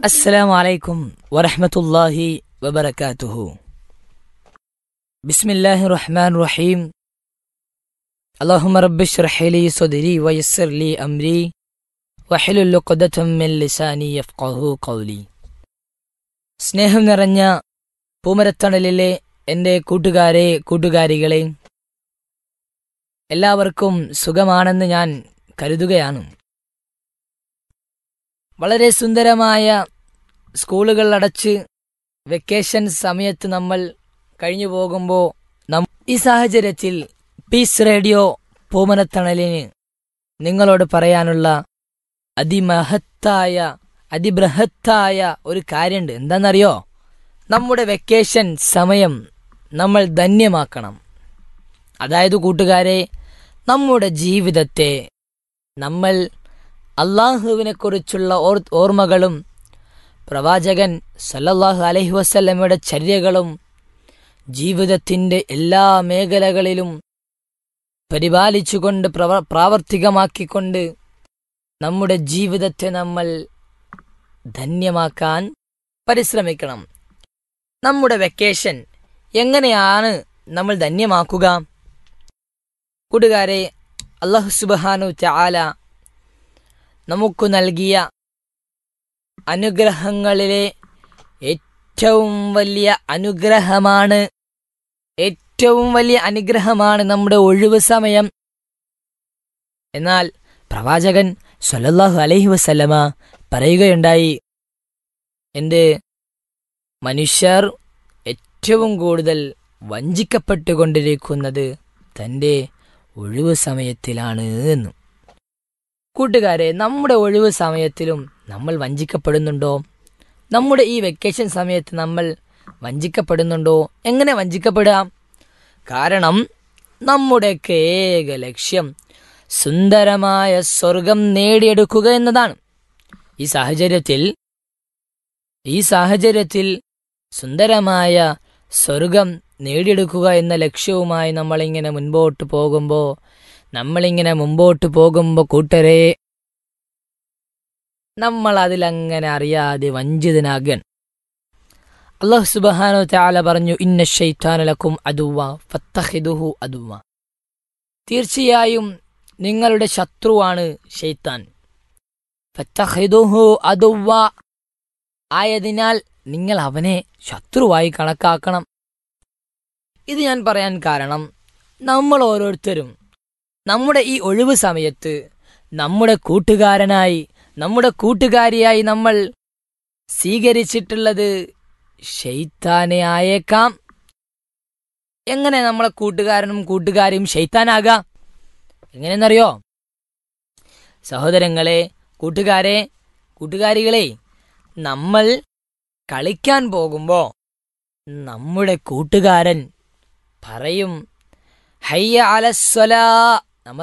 السلام عليكم ورحمة الله وبركاته بسم الله الرحمن الرحيم اللهم رب اشرح لي صدري ويسر لي أمري وحلل عقدة من لساني يفقه قولي സ്നേഹം നിറഞ്ഞ പൂമരത്തണലിലെ എൻ്റെ കൂട്ടുകാരെ കൂട്ടുകാരികളെ എല്ലാവർക്കും സുഖമാണെന്ന് ഞാൻ കരുതുകയാണ് വളരെ സുന്ദരമായ സ്കൂളുകൾ അടച്ച് വെക്കേഷൻ സമയത്ത് നമ്മൾ കഴിഞ്ഞു പോകുമ്പോൾ നം ഈ സാഹചര്യത്തിൽ പീസ് റേഡിയോ പൂമനത്തണലിന് നിങ്ങളോട് പറയാനുള്ള അതിമഹത്തായ അതിബൃഹത്തായ ഒരു കാര്യമുണ്ട് എന്താണെന്നറിയോ നമ്മുടെ വെക്കേഷൻ സമയം നമ്മൾ ധന്യമാക്കണം അതായത് കൂട്ടുകാരെ നമ്മുടെ ജീവിതത്തെ നമ്മൾ അള്ളാഹുവിനെക്കുറിച്ചുള്ള ഓർ ഓർമ്മകളും പ്രവാചകൻ സല്ലല്ലാഹു അലൈഹി വസല്ലമയുടെ ചര്യകളും ജീവിതത്തിൻ്റെ എല്ലാ മേഖലകളിലും പരിപാലിച്ചുകൊണ്ട് പ്രവ പ്രാവർത്തികമാക്കിക്കൊണ്ട് നമ്മുടെ ജീവിതത്തെ നമ്മൾ ധന്യമാക്കാൻ പരിശ്രമിക്കണം നമ്മുടെ വെക്കേഷൻ എങ്ങനെയാണ് നമ്മൾ ധന്യമാക്കുക കൂട്ടുകാരെ അള്ളാഹു സുബാനു ചാല നമുക്ക് നൽകിയ അനുഗ്രഹങ്ങളിലെ ഏറ്റവും വലിയ അനുഗ്രഹമാണ് ഏറ്റവും വലിയ അനുഗ്രഹമാണ് നമ്മുടെ ഒഴിവ് സമയം എന്നാൽ പ്രവാചകൻ സല്ലല്ലാഹു അലൈഹി വസല്ലമ പറയുകയുണ്ടായി എന്ത് മനുഷ്യർ ഏറ്റവും കൂടുതൽ വഞ്ചിക്കപ്പെട്ടുകൊണ്ടിരിക്കുന്നത് തൻ്റെ ഒഴിവ് സമയത്തിലാണ് എന്നും കൂട്ടുകാരെ നമ്മുടെ ഒഴിവ് സമയത്തിലും നമ്മൾ വഞ്ചിക്കപ്പെടുന്നുണ്ടോ നമ്മുടെ ഈ വെക്കേഷൻ സമയത്ത് നമ്മൾ വഞ്ചിക്കപ്പെടുന്നുണ്ടോ എങ്ങനെ വഞ്ചിക്കപ്പെടാം കാരണം നമ്മുടെയൊക്കെ ഏക ലക്ഷ്യം സുന്ദരമായ സ്വർഗം നേടിയെടുക്കുക എന്നതാണ് ഈ സാഹചര്യത്തിൽ ഈ സാഹചര്യത്തിൽ സുന്ദരമായ സ്വർഗം നേടിയെടുക്കുക എന്ന ലക്ഷ്യവുമായി നമ്മളിങ്ങനെ മുൻപോട്ട് പോകുമ്പോൾ നമ്മളിങ്ങനെ മുമ്പോട്ട് പോകുമ്പോൾ കൂട്ടരെ നമ്മൾ അതിലങ്ങനെ അറിയാതെ വഞ്ചിതനാകൻ അള്ളാഹു സുബാനോ ചാല പറഞ്ഞു ഇന്ന ഷെയ്ത്താനലക്കും അതുവ ഫത്തഹിദുഹു അതുവ തീർച്ചയായും നിങ്ങളുടെ ശത്രുവാണ് ഷെയ്ത്താൻ ഫത്തഹിദുഹു അതുവ ആയതിനാൽ നിങ്ങൾ അവനെ ശത്രുവായി കണക്കാക്കണം ഇത് ഞാൻ പറയാൻ കാരണം നമ്മൾ ഓരോരുത്തരും നമ്മുടെ ഈ ഒഴിവ് സമയത്ത് നമ്മുടെ കൂട്ടുകാരനായി നമ്മുടെ കൂട്ടുകാരിയായി നമ്മൾ സ്വീകരിച്ചിട്ടുള്ളത് ഷെയ്ത്താനെ ആയേക്കാം എങ്ങനെ നമ്മളെ കൂട്ടുകാരനും കൂട്ടുകാരിയും ഷെയ്ത്താനാകാം എങ്ങനെയെന്നറിയോ സഹോദരങ്ങളെ കൂട്ടുകാരെ കൂട്ടുകാരികളെ നമ്മൾ കളിക്കാൻ പോകുമ്പോൾ നമ്മുടെ കൂട്ടുകാരൻ പറയും ഹയ്യ അലസ്വലാ